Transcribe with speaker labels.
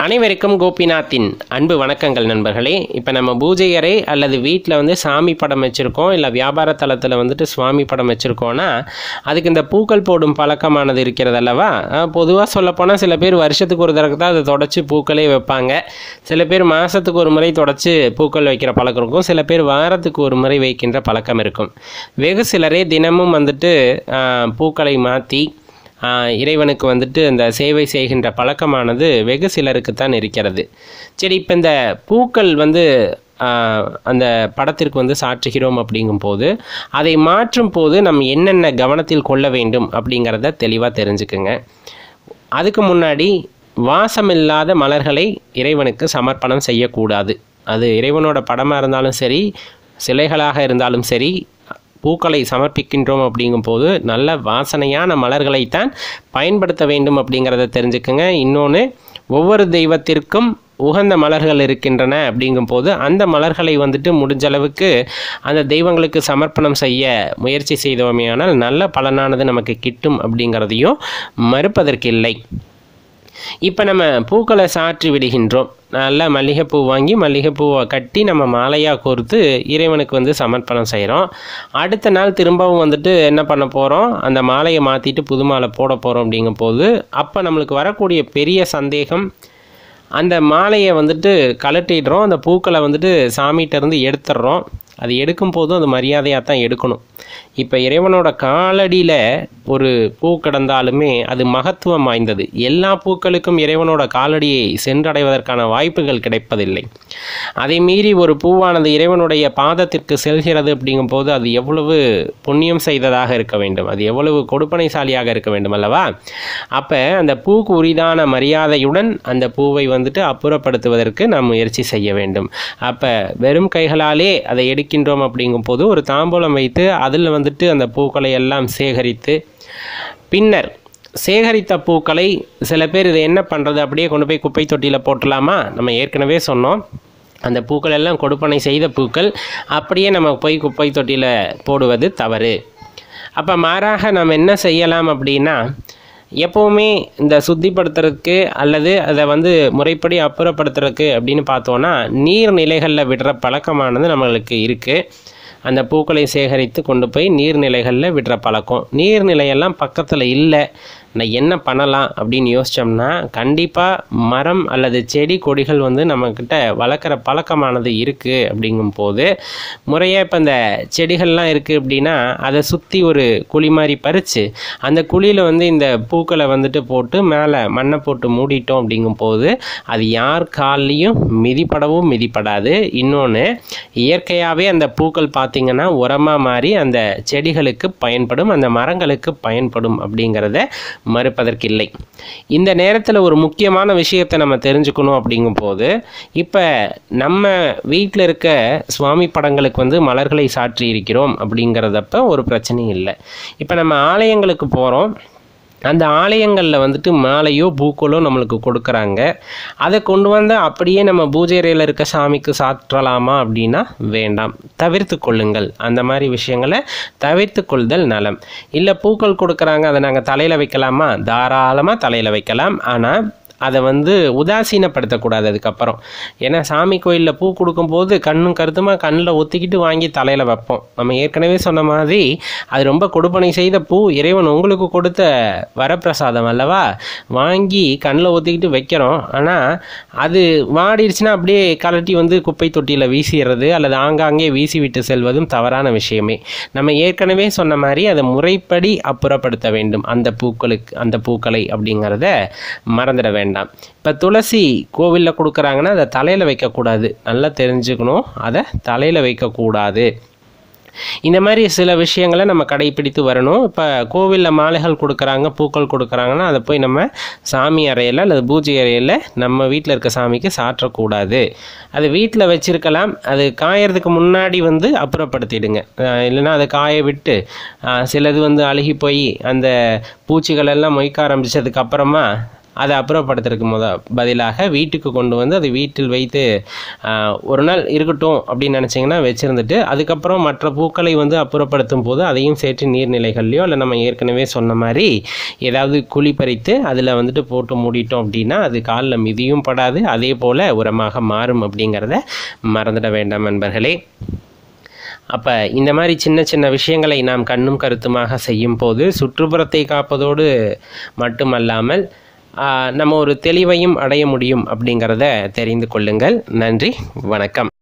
Speaker 1: அனைவருக்கும் கோபிநாத்தின் அன்பு வணக்கங்கள் நண்பர்களே இப்போ நம்ம பூஜை அறை அல்லது வீட்டில் வந்து சாமி படம் வச்சுருக்கோம் இல்லை வியாபார தளத்தில் வந்துட்டு சுவாமி படம் வச்சுருக்கோன்னா அதுக்கு இந்த பூக்கள் போடும் பழக்கமானது இருக்கிறது அல்லவா பொதுவாக சொல்லப்போனால் சில பேர் வருஷத்துக்கு ஒரு தடவை தான் அதை தொடச்சி பூக்களே வைப்பாங்க சில பேர் மாதத்துக்கு ஒரு முறை தொடச்சி பூக்கள் வைக்கிற பழக்கம் இருக்கும் சில பேர் வாரத்துக்கு ஒரு முறை வைக்கின்ற பழக்கம் இருக்கும் வெகு சிலரே தினமும் வந்துட்டு ஆ, பூக்களை மாற்றி ஆஹ் இறைவனுக்கு வந்துட்டு அந்த சேவை செய்கின்ற பழக்கமானது வெகு சிலருக்குத்தான் இருக்கிறது சரி இப்போ இந்த பூக்கள் வந்து ஆஹ் அந்த படத்திற்கு வந்து சாற்றுகிறோம் அப்படிங்கும்போது அதை மாற்றும் போது நம்ம என்னென்ன கவனத்தில் கொள்ள வேண்டும் அப்படிங்கிறத தெளிவாக தெரிஞ்சுக்குங்க அதுக்கு முன்னாடி வாசமில்லாத மலர்களை இறைவனுக்கு சமர்ப்பணம் செய்யக்கூடாது அது இறைவனோட படமாக இருந்தாலும் சரி சிலைகளாக இருந்தாலும் சரி பூக்களை சமர்ப்பிக்கின்றோம் அப்படிங்கும்போது நல்ல வாசனையான மலர்களைத்தான் பயன்படுத்த வேண்டும் அப்படிங்கிறத தெரிஞ்சுக்கங்க இன்னொன்று ஒவ்வொரு தெய்வத்திற்கும் உகந்த மலர்கள் இருக்கின்றன அப்படிங்கும்போது அந்த மலர்களை வந்துட்டு முடிஞ்ச அளவுக்கு அந்த தெய்வங்களுக்கு சமர்ப்பணம் செய்ய முயற்சி செய்தோமேயானால் நல்ல பலனானது நமக்கு கிட்டும் அப்படிங்கிறதையும் மறுப்பதற்கில்லை இப்போ நம்ம பூக்களை சாற்றி விடுகின்றோம் நல்ல மல்லிகைப்பூ வாங்கி மல்லிகைப்பூவை கட்டி நம்ம மாலையாக கோர்த்து இறைவனுக்கு வந்து சமர்ப்பணம் செய்கிறோம் அடுத்த நாள் திரும்பவும் வந்துட்டு என்ன பண்ண போகிறோம் அந்த மாலையை மாற்றிட்டு புது மாலை போட போகிறோம் அப்படிங்கும் போது அப்போ நம்மளுக்கு வரக்கூடிய பெரிய சந்தேகம் அந்த மாலையை வந்துட்டு கழட்டிடுறோம் அந்த பூக்களை வந்துட்டு சாமிகிட்ட இருந்து எடுத்துடுறோம் அது எடுக்கும் போதும் அது மரியாதையாக தான் எடுக்கணும் இப்போ இறைவனோட காலடியில் ஒரு பூ கிடந்தாலுமே அது மகத்துவம் வாய்ந்தது எல்லா பூக்களுக்கும் இறைவனோட காலடியை சென்றடைவதற்கான வாய்ப்புகள் கிடைப்பதில்லை அதை மீறி ஒரு பூவானது இறைவனுடைய பாதத்திற்கு செல்கிறது அப்படிங்கும்போது அது எவ்வளவு புண்ணியம் செய்ததாக இருக்க வேண்டும் அது எவ்வளவு கொடுப்பனைசாலியாக இருக்க வேண்டும் அல்லவா அப்போ அந்த பூக்கு உரிதான மரியாதையுடன் அந்த பூவை வந்துட்டு அப்புறப்படுத்துவதற்கு நாம் முயற்சி செய்ய வேண்டும் அப்போ வெறும் கைகளாலே அதை எடுக்கின்றோம் அப்படிங்கும்போது ஒரு தாம்பூலம் வைத்து அதில் வந்துட்டு அந்த பூக்களை எல்லாம் சேகரித்து பின்னர் சேகரித்த பூக்களை சில பேர் இதை என்ன பண்ணுறது அப்படியே கொண்டு போய் குப்பை தொட்டியில் போட்டலாமா நம்ம ஏற்கனவே சொன்னோம் அந்த பூக்கள் எல்லாம் கொடுப்பனை செய்த பூக்கள் அப்படியே நம்ம போய் குப்பை தொட்டியில் போடுவது தவறு அப்போ மாறாக நம்ம என்ன செய்யலாம் அப்படின்னா எப்போவுமே இந்த சுத்திப்படுத்துறதுக்கு அல்லது அதை வந்து முறைப்படி அப்புறப்படுத்துறதுக்கு அப்படின்னு பார்த்தோன்னா நீர்நிலைகளில் விடுற பழக்கமானது நம்மளுக்கு இருக்குது அந்த பூக்களை சேகரித்து கொண்டு போய் நீர்நிலைகளில் விடுற பழக்கம் நீர்நிலையெல்லாம் பக்கத்தில் இல்லை நான் என்ன பண்ணலாம் அப்படின்னு யோசித்தோம்னா கண்டிப்பாக மரம் அல்லது செடி கொடிகள் வந்து நம்மக்கிட்ட வளர்க்குற பழக்கமானது இருக்குது அப்படிங்கும்போது முறையாக இப்போ இந்த செடிகள்லாம் இருக்குது அப்படின்னா அதை சுற்றி ஒரு குழி மாதிரி பறித்து அந்த குழியில் வந்து இந்த பூக்களை வந்துட்டு போட்டு மேலே மண்ணை போட்டு மூடிட்டோம் அப்படிங்கும்போது அது யார் கால்லையும் மிதிப்படவும் மிதிப்படாது இன்னொன்று இயற்கையாகவே அந்த பூக்கள் பார்த்திங்கன்னா உரமாக மாறி அந்த செடிகளுக்கு பயன்படும் அந்த மரங்களுக்கு பயன்படும் அப்படிங்கிறத மறுப்பதற்கில்லை இந்த நேரத்தில் ஒரு முக்கியமான விஷயத்தை நம்ம தெரிஞ்சுக்கணும் அப்படிங்கும்போது இப்போ நம்ம வீட்டில் இருக்க சுவாமி படங்களுக்கு வந்து மலர்களை சாற்றி இருக்கிறோம் அப்படிங்கிறதப்ப ஒரு பிரச்சனையும் இல்லை இப்போ நம்ம ஆலயங்களுக்கு போகிறோம் அந்த ஆலயங்களில் வந்துட்டு மாலையோ பூக்களோ நம்மளுக்கு கொடுக்குறாங்க அதை கொண்டு வந்து அப்படியே நம்ம பூஜை அறையில் இருக்க சாமிக்கு சாற்றலாமா அப்படின்னா வேண்டாம் தவிர்த்து கொள்ளுங்கள் அந்த மாதிரி விஷயங்களை தவிர்த்து கொள்தல் நலம் இல்லை பூக்கள் கொடுக்குறாங்க அதை நாங்கள் தலையில் வைக்கலாமா தாராளமாக தலையில் வைக்கலாம் ஆனால் அதை வந்து உதாசீனப்படுத்தக்கூடாது அதுக்கப்புறம் ஏன்னா சாமி கோயிலில் பூ கொடுக்கும்போது கண்ணும் கருத்துமாக கண்ணில் ஒத்திக்கிட்டு வாங்கி தலையில் வைப்போம் நம்ம ஏற்கனவே சொன்ன மாதிரி அது ரொம்ப கொடுப்பனை செய்த பூ இறைவன் உங்களுக்கு கொடுத்த வரப்பிரசாதம் அல்லவா வாங்கி கண்ணில் ஒத்திக்கிட்டு வைக்கிறோம் ஆனால் அது வாடிடுச்சுன்னா அப்படியே கலட்டி வந்து குப்பை தொட்டியில் வீசிடுறது அல்லது ஆங்காங்கே வீசி விட்டு செல்வதும் தவறான விஷயமே நம்ம ஏற்கனவே சொன்ன மாதிரி அதை முறைப்படி அப்புறப்படுத்த வேண்டும் அந்த பூக்களுக்கு அந்த பூக்களை அப்படிங்கிறத மறந்துட வேண்டாம் இப்போ துளசி கோவிலில் கொடுக்குறாங்கன்னா அதை தலையில் வைக்கக்கூடாது நல்லா தெரிஞ்சுக்கணும் அதை தலையில் வைக்கக்கூடாது இந்த மாதிரி சில விஷயங்களை நம்ம கடைப்பிடித்து வரணும் இப்போ கோவிலில் மாலைகள் கொடுக்குறாங்க பூக்கள் கொடுக்குறாங்கன்னா அதை போய் நம்ம சாமி அறையில் அல்லது பூஜை அறையில் நம்ம வீட்டில் இருக்க சாமிக்கு சாற்றக்கூடாது அது வீட்டில் வச்சிருக்கலாம் அது காயறதுக்கு முன்னாடி வந்து அப்புறப்படுத்திடுங்க அஹ் இல்லைன்னா அதை காய விட்டு அஹ் சிலது வந்து அழுகி போய் அந்த பூச்சிகள் எல்லாம் மொய்க்க ஆரம்பிச்சதுக்கு அப்புறமா அதை அப்புறப்படுத்துறதுக்கு முத பதிலாக வீட்டுக்கு கொண்டு வந்து அதை வீட்டில் வைத்து ஆஹ், ஒரு நாள் இருக்கட்டும் அப்படின்னு நினச்சிங்கன்னா வச்சுருந்துட்டு அதுக்கப்புறம் மற்ற பூக்களை வந்து அப்புறப்படுத்தும் போது அதையும் சேர்த்து நீர்நிலைகள்லையோ இல்லை நம்ம ஏற்கனவே சொன்ன மாதிரி ஏதாவது குழி பறித்து அதில் வந்துட்டு போட்டு மூடிட்டோம் அப்படின்னா அது காலில் மிதியும் படாது அதே போல் உரமாக மாறும் அப்படிங்கிறத மறந்துட வேண்டாம் நண்பர்களே அப்போ இந்த மாதிரி சின்ன சின்ன விஷயங்களை நாம் கண்ணும் கருத்துமாக செய்யும் போது சுற்றுப்புறத்தை காப்பதோடு மட்டுமல்லாமல் ஆ, நம்ம ஒரு தெளிவையும் அடைய முடியும் அப்படிங்கிறத தெரிந்து கொள்ளுங்கள் நன்றி வணக்கம்